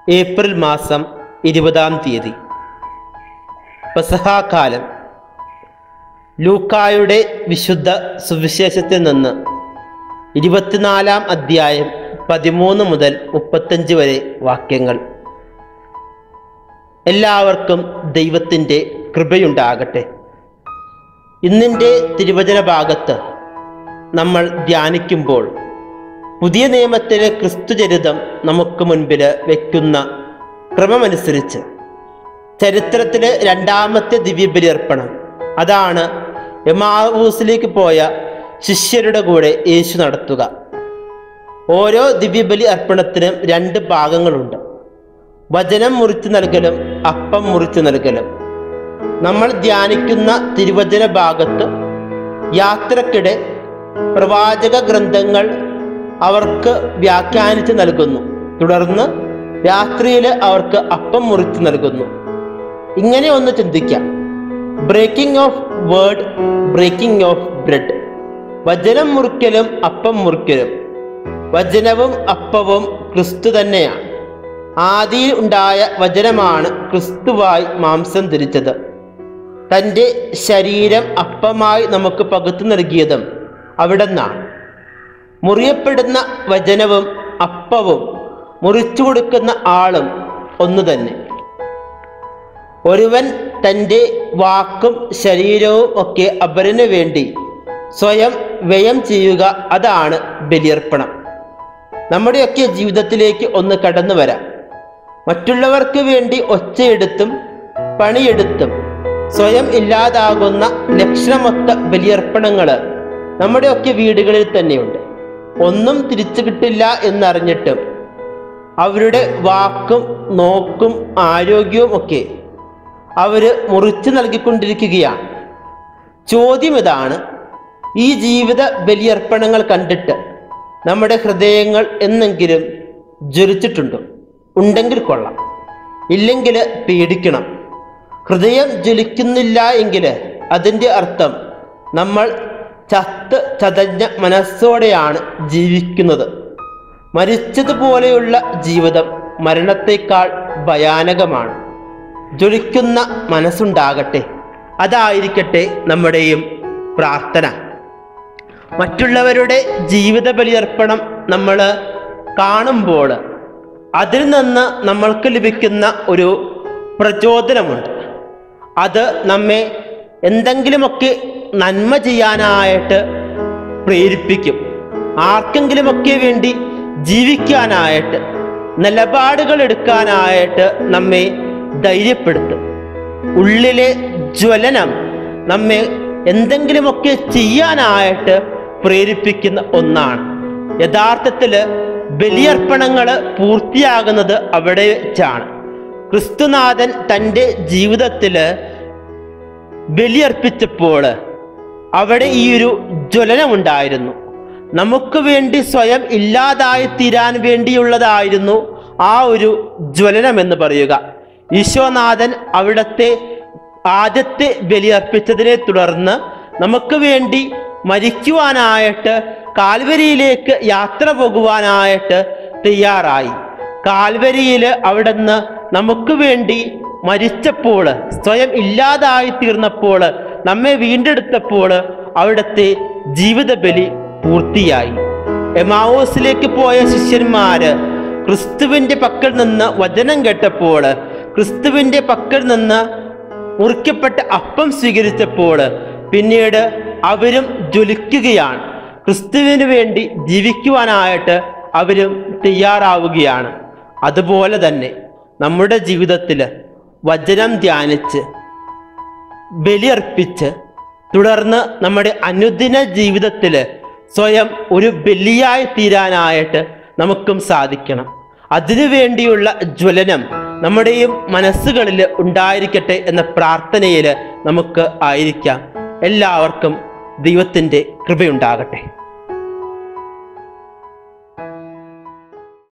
April മാസം ഇരുപതാം തീയതി പെസഹാകാലം ലൂക്കായുടെ വിശുദ്ധ സുവിശേഷത്തിൽ നിന്ന് ഇരുപത്തിനാലാം അധ്യായം പതിമൂന്ന് മുതൽ മുപ്പത്തഞ്ച് വരെ വാക്യങ്ങൾ എല്ലാവർക്കും ദൈവത്തിൻ്റെ കൃപയുണ്ടാകട്ടെ ഇന്നിൻ്റെ തിരുവചന ഭാഗത്ത് നമ്മൾ ധ്യാനിക്കുമ്പോൾ പുതിയ നിയമത്തിലെ ക്രിസ്തുചരിതം നമുക്ക് മുൻപിൽ വയ്ക്കുന്ന ക്രമമനുസരിച്ച് ചരിത്രത്തിലെ രണ്ടാമത്തെ ദിവ്യബലിയർപ്പണം അതാണ് എമാവൂസിലേക്ക് പോയ ശിഷ്യരുടെ കൂടെ യേശു നടത്തുക ഓരോ ദിവ്യബലി അർപ്പണത്തിനും രണ്ട് ഭാഗങ്ങളുണ്ട് വചനം മുറിച്ചു നൽകലും അപ്പം മുറിച്ചു നൽകലും നമ്മൾ ധ്യാനിക്കുന്ന തിരുവചന ഭാഗത്ത് യാത്രക്കിടെ പ്രവാചക ഗ്രന്ഥങ്ങൾ അവർക്ക് വ്യാഖ്യാനിച്ച് നൽകുന്നു തുടർന്ന് രാത്രിയിൽ അവർക്ക് അപ്പം മുറിച്ചു നൽകുന്നു ഇങ്ങനെ ഒന്ന് ചിന്തിക്കാം breaking of word breaking of bread വചനം മുറിക്കലും അപ്പം മുറിക്കലും വചനവും അപ്പവും ക്രിസ്തു തന്നെയാണ് ആദിയിൽ ഉണ്ടായ വചനമാണ് ക്രിസ്തുവായി മാംസം ധരിച്ചത് തൻ്റെ ശരീരം അപ്പമായി നമുക്ക് പകുത്തു നൽകിയതും അവിടെ നിന്നാണ് മുറിയപ്പെടുന്ന വചനവും അപ്പവും മുറിച്ചു കൊടുക്കുന്ന ആളും ഒന്നു തന്നെ ഒരുവൻ തൻ്റെ വാക്കും ശരീരവും ഒക്കെ അപരന് വേണ്ടി സ്വയം വ്യയം ചെയ്യുക അതാണ് ബലിയർപ്പണം നമ്മുടെയൊക്കെ ജീവിതത്തിലേക്ക് ഒന്ന് കടന്നു വരാം മറ്റുള്ളവർക്ക് വേണ്ടി ഒച്ചയെടുത്തും പണിയെടുത്തും സ്വയം ഇല്ലാതാകുന്ന ലക്ഷണമൊത്ത ബലിയർപ്പണങ്ങൾ നമ്മുടെയൊക്കെ വീടുകളിൽ തന്നെയുണ്ട് ഒന്നും തിരിച്ചു കിട്ടില്ല എന്നറിഞ്ഞിട്ടും അവരുടെ വാക്കും നോക്കും ആരോഗ്യവും ഒക്കെ അവര് മുറിച്ചു നൽകിക്കൊണ്ടിരിക്കുകയാണ് ചോദ്യം ഇതാണ് ഈ ജീവിത ബലിയർപ്പണങ്ങൾ കണ്ടിട്ട് നമ്മുടെ ഹൃദയങ്ങൾ എന്നെങ്കിലും ജ്വലിച്ചിട്ടുണ്ടോ ഉണ്ടെങ്കിൽ കൊള്ളാം ഇല്ലെങ്കിൽ പേടിക്കണം ഹൃദയം ജ്വലിക്കുന്നില്ല എങ്കിൽ അതിൻ്റെ അർത്ഥം നമ്മൾ ചത്ത് ചതഞ്ഞ മനസ്സോടെയാണ് ജീവിക്കുന്നത് മരിച്ചതുപോലെയുള്ള ജീവിതം മരണത്തേക്കാൾ ഭയാനകമാണ് ജ്വലിക്കുന്ന മനസ്സുണ്ടാകട്ടെ അതായിരിക്കട്ടെ നമ്മുടെയും പ്രാർത്ഥന മറ്റുള്ളവരുടെ ജീവിത ബലിയർപ്പണം നമ്മൾ കാണുമ്പോൾ അതിൽ നിന്ന് നമ്മൾക്ക് ലഭിക്കുന്ന ഒരു പ്രചോദനമുണ്ട് അത് നമ്മെ എന്തെങ്കിലുമൊക്കെ നന്മ ചെയ്യാനായിട്ട് പ്രേരിപ്പിക്കും ആർക്കെങ്കിലുമൊക്കെ വേണ്ടി ജീവിക്കാനായിട്ട് നിലപാടുകൾ എടുക്കാനായിട്ട് നമ്മെ ധൈര്യപ്പെടുത്തും ഉള്ളിലെ ജ്വലനം നമ്മെ എന്തെങ്കിലുമൊക്കെ ചെയ്യാനായിട്ട് പ്രേരിപ്പിക്കുന്ന ഒന്നാണ് യഥാർത്ഥത്തിൽ ബലിയർപ്പണങ്ങൾ പൂർത്തിയാകുന്നത് അവിടെ വെച്ചാണ് ക്രിസ്തുനാഥൻ തൻ്റെ ജീവിതത്തിൽ ബലിയർപ്പിച്ചപ്പോൾ അവിടെ ഈ ഒരു ജ്വലനമുണ്ടായിരുന്നു നമുക്ക് വേണ്ടി സ്വയം ഇല്ലാതായി തീരാൻ വേണ്ടിയുള്ളതായിരുന്നു ആ ഒരു ജ്വലനം എന്ന് പറയുക ഈശോനാഥൻ അവിടത്തെ ആദ്യത്തെ ബലിയർപ്പിച്ചതിനെ തുടർന്ന് നമുക്ക് വേണ്ടി മരിക്കുവാനായിട്ട് കാൽവരിയിലേക്ക് യാത്ര പോകുവാനായിട്ട് തയ്യാറായി കാൽവരിയിൽ അവിടുന്ന് നമുക്ക് വേണ്ടി മരിച്ചപ്പോൾ സ്വയം ഇല്ലാതായി തീർന്നപ്പോൾ നമ്മെ വീണ്ടെടുത്തപ്പോൾ അവിടുത്തെ ജീവിത ബലി പൂർത്തിയായി എമാവോസിലേക്ക് പോയ ശിഷ്യന്മാര് ക്രിസ്തുവിന്റെ പക്കൽ നിന്ന് വചനം കേട്ടപ്പോൾ ക്രിസ്തുവിന്റെ പക്കൽ നിന്ന് മുറിക്കപ്പെട്ട അപ്പം സ്വീകരിച്ചപ്പോൾ പിന്നീട് അവരും ജ്വലിക്കുകയാണ് ക്രിസ്തുവിന് വേണ്ടി ജീവിക്കുവാനായിട്ട് അവരും തയ്യാറാവുകയാണ് അതുപോലെ തന്നെ നമ്മുടെ ജീവിതത്തിൽ വചനം ധ്യാനിച്ച് ബലിയർപ്പിച്ച് തുടർന്ന് നമ്മുടെ അനുദിന ജീവിതത്തിൽ സ്വയം ഒരു ബലിയായി തീരാനായിട്ട് നമുക്കും സാധിക്കണം അതിനു വേണ്ടിയുള്ള ജ്വലനം നമ്മുടെയും മനസ്സുകളിൽ ഉണ്ടായിരിക്കട്ടെ എന്ന പ്രാർത്ഥനയിൽ നമുക്ക് ആയിരിക്കാം എല്ലാവർക്കും ദൈവത്തിൻ്റെ കൃപയുണ്ടാകട്ടെ